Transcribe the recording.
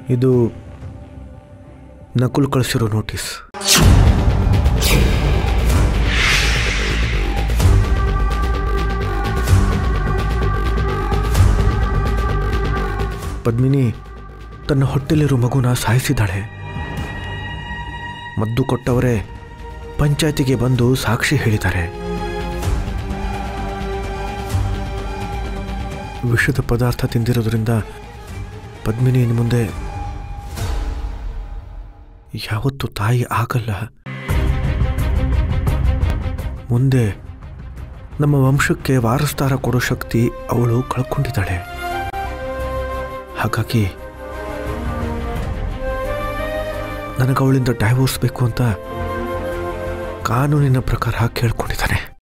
ಇದು ನಕುಲ್ ಕಳಿಸಿರೋ ನೋಟಿಸ್ ಪದ್ಮಿನಿ ತನ್ನ ಹೊಟ್ಟೆಲಿರೋ ಮಗುನ ಸಾಯಿಸಿದ್ದಾಳೆ ಮದ್ದು ಕೊಟ್ಟವರೇ ಪಂಚಾಯತಿಗೆ ಬಂದು ಸಾಕ್ಷಿ ಹೇಳಿದ್ದಾರೆ ವಿಷದ ಪದಾರ್ಥ ತಿಂದಿರೋದ್ರಿಂದ ಪದ್ಮಿನಿ ಇನ್ನು ಮುಂದೆ ಯಾವತ್ತೂ ತಾಯಿ ಆಗಲ್ಲ ಮುಂದೆ ನಮ್ಮ ವಂಶಕ್ಕೆ ವಾರಸ್ದಾರ ಕೊಡೋ ಶಕ್ತಿ ಅವಳು ಕಳ್ಕೊಂಡಿದ್ದಾಳೆ ಹಾಗಾಗಿ ನನಗೆ ಅವಳಿಂದ ಡೈವೋರ್ಸ್ ಬೇಕು ಅಂತ ಕಾನೂನಿನ ಪ್ರಕಾರ ಕೇಳ್ಕೊಂಡಿದ್ದಾನೆ